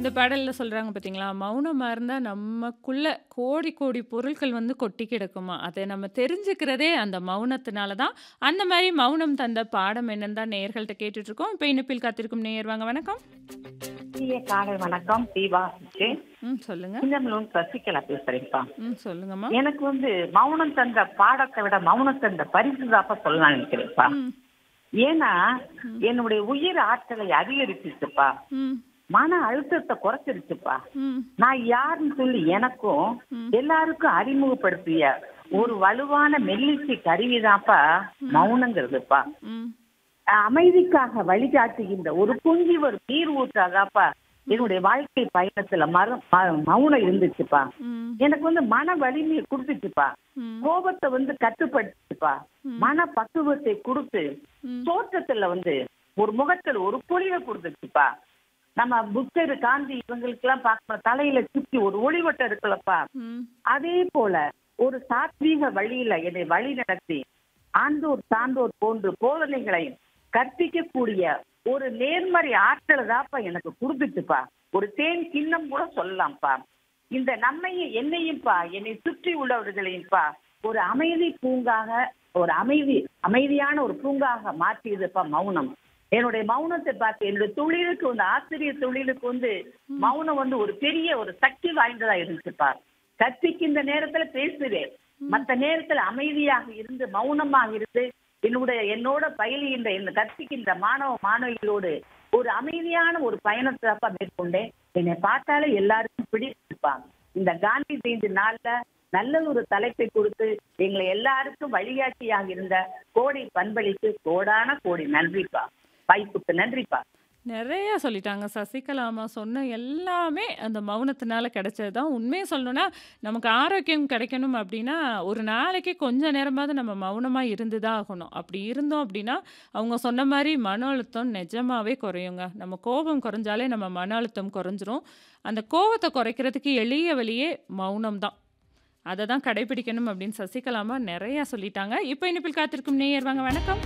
இந்த பாடல்ல சொல்றாங்க பார்த்தீங்களா, மௌனமா இருந்தா நமக்குள்ள கோடி கோடி பொருட்கள் வந்து கொட்டி கிடக்குமாம். அத நம்ம தெரிஞ்சுக்கிறதே அந்த மௌனத்தினால தான். அந்த மாரி மௌனம் தந்த பாடம் என்னன்னு தான் நேயர்கள்ட்ட கேட்டுட்ருக்கோம். இப்ப இணைப்பில் காத்திருக்கும் நேயர் வாங்க வணக்கம். இனிய காலை வணக்கம் தீபா சுச்சு. ம். சொல்லுங்க. சின்னமலூர் சசிகலா பேசுறேன்ப்பா. ம். சொல்லுங்கம்மா. எனக்கு வந்து மௌனம் தந்த பாடத்தை விட மௌனம் தந்த பரிசு தாப்பா சொல்லலாம்னு நினைக்கிறேன்ப்பா. ம். ஏன்னா ம். என்னுடைய உயிர் ஆற்றலை அதிகரிச்சிச்சுப்பா. ம். மன அழுத்தத்தை குறைச்சிருச்சுப்பா. ம். நான் யாருன்னு சொல்லி எனக்கும் ம். எல்லாருக்கும் அறிமுகப்படுத்திய ஒரு வலுவான மெல்லிசை கருவிதான்ப்பா மௌனங்கிறதுப்பா. ம். அமைதிக்காக வழிகாட்டுகின்ற ஒரு குஞ்சி ஒரு நீர் ஊற்றாதாப்பா என்னுடைய வாழ்க்கை பயணத்துல மர ம- மௌனம் இருந்துச்சுப்பா ம். எனக்கு வந்து மன வலிமையை கொடுத்துச்சுப்பா ம். கோபத்தை வந்து கட்டுப்படுத்துச்சுப்பா ம். மன பக்குவத்தை கொடுத்து ம். தோற்றத்துல வந்து ஒரு முகத்துல ஒரு பொலிவை கொடுத்துச்சுப்பா நம்ம புத்தர் காந்தி இவங்களுக்கு எல்லாம் பார்க்கணும் தலையில சுத்தி ஒரு ஒளிவட்டம் இருக்குல்லப்பா ம். அதே போல ஒரு சாத்வீக வழியில என்னை வழி நடத்தி ஆண்டோர் சான்றோர் போன்று போதனைகளை கற்பிக்கக்கூடிய ஒரு நேர்மறை ஆற்றலை தாப்பா எனக்கு கொடுத்துச்சுப்பா ஒரு தேன் கிண்ணம் கூட சொல்லலாம்ப்பா இந்த நம்மையும் என்னையும்ப்பா என்னை சுற்றி உள்ளவர்களையும்ப்பா ஒரு அமைதி பூங்காக ஒரு அமைதி அமைதியான ஒரு பூங்காக மாற்றியதுப்பா மௌனம் என்னுடைய மௌனத்தை பார்த்து என்னுடைய தொழிலுக்கு வந்து ஆசிரியர் தொழிலுக்கு வந்து மௌனம் வந்து ஒரு பெரிய ஒரு சக்தி வாய்ந்ததா இருந்துச்சுப்பா கற்பிக்கின்ற நேரத்துல பேசுவேன் மத்த நேரத்துல அமைதியாக இருந்து மௌனமாக இருந்து என்னுடைய என்னோட பயிலுகின்ற என்ன கற்பிக்கின்ற மாணவ மாணவிகளோடு ஒரு அமைதியான ஒரு பயணத்தை அப்பா மேற்கொண்டேன் என்னை பார்த்தாலே எல்லாருக்கும் பிடிச்சிருப்பா இந்த காந்தி ஜெயந்தி நாள்ல நல்ல ஒரு தலைப்பை கொடுத்து எங்களை எல்லாருக்கும் வழிகாட்டியாக இருந்த கோடி பண்பளிக்கு கோடான கோடி நன்றிப்பா வாய்ப்புக்கு நன்றிப்பா நெறைய சொல்லிட்டாங்க. சசிகலா அம்மா சொன்ன எல்லாமே அந்த மௌனத்தினால கிடைச்சது தான். உண்மைய சொல்லணும்னா, நமக்கு ஆரோக்கியம் கிடைக்கணும் அப்டின்னா, ஒரு நாளைக்கு கொஞ்ச நேரமாவது நம்ம மௌனமா இருந்து தான் ஆகணும். அப்படி இருந்தோம் அப்டின்னா, அவங்க சொன்ன மாரி மன அழுத்தம் நிஜமாவே குறையுங்க. நம்ம கோபம் குறைஞ்சாலே நம்ம மன அழுத்தம் குறைஞ்சிரும். அந்த கோவத்த குறைக்கிறதுக்கு எளிய வழியே மௌனம் தான். அத தான் கடைபிடிக்கணும் அப்டின்னு சசிகலா அம்மா நெறைய சொல்லிட்டாங்க. இப்ப இணைப்பில் காத்திருக்கும் நேயர் வாங்க வணக்கம்.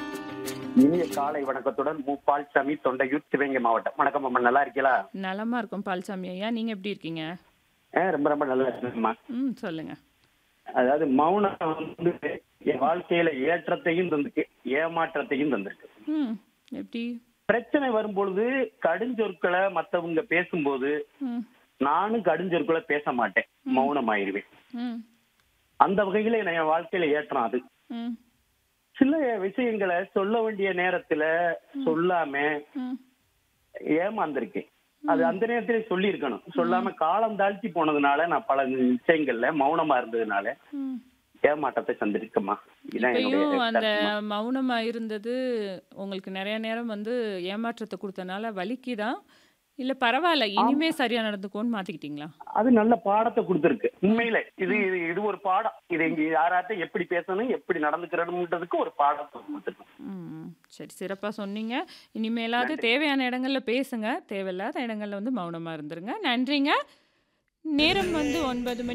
இனிய காலை வணக்கத்துடன் மு பால்சாமி தொண்டையூர் சிவகங்கை மாவட்டம் வணக்கம் அம்மா நல்லா இருக்கீங்களா நலமா இருக்கோம் பால்சாமி ஐயா. நீங்க எப்படி இருக்கீங்க? ஆ, ரொம்ப ரொம்ப நல்லா இருக்குங்கம்மா ம். சொல்லுங்க. அதாவது மௌனம் வந்து என் வாழ்க்கையில ஏற்றத்தையும் தந்திருக்கு ஏமாற்றத்தையும் தந்திருக்கு ம். எப்படி? பிரச்சனை வரும்பொழுது கடுஞ்சொற்களை மத்தவங்க பேசும்போது ம். நானும் கடுஞ்சொற்களை பேச மாட்டேன் மௌனம் ஆயிருவேன் ம். அந்த வகையில நான் என் வாழ்க்கையில ஏற்றம் அது ம். சில விஷயங்களை சொல்ல வேண்டிய நேரத்துல சொல்லாம ம். ஏமாந்திருக்கேன் அது அந்த நேரத்திலே சொல்லி இருக்கணும் சொல்லாம காலம் தாழ்த்தி போனதுனால நான் பல விஷயங்கள்ல மௌனமா இருந்ததுனால ம். ஏமாற்றத்தை சந்திருக்கேம்மா இதான் இப்பயும் என்னுடைய அந்த கருத்தும்மா. மௌனமா இருந்தது உங்களுக்கு நெறைய நேரம் வந்து ஏமாற்றத்த குடுத்தனால வலிக்குதா? இல்ல பரவால்ல இனிமே சரியா நடந்துக்கும்னு மாத்திக்கிட்டீங்களா? அது நல்ல பாடத்தை கொடுத்திருக்கு உண்மையில இது இது இது ஒரு பாடம் இது இங்க யாராட்ட எப்படி பேசணும் எப்படி நடந்துக்கிறதுன்றதுக்கு ஒரு பாடத்தை கொடுத்துருக்கு ம். சரி சிறப்பா சொன்னீங்க. இனிமேலாவது தேவையான இடங்கள்ல பேசுங்க. தேவையில்லாத இடங்கள்ல வந்து மௌனமா இருந்துருங்க. நன்றிங்க. நேரம் வந்து 9 மணி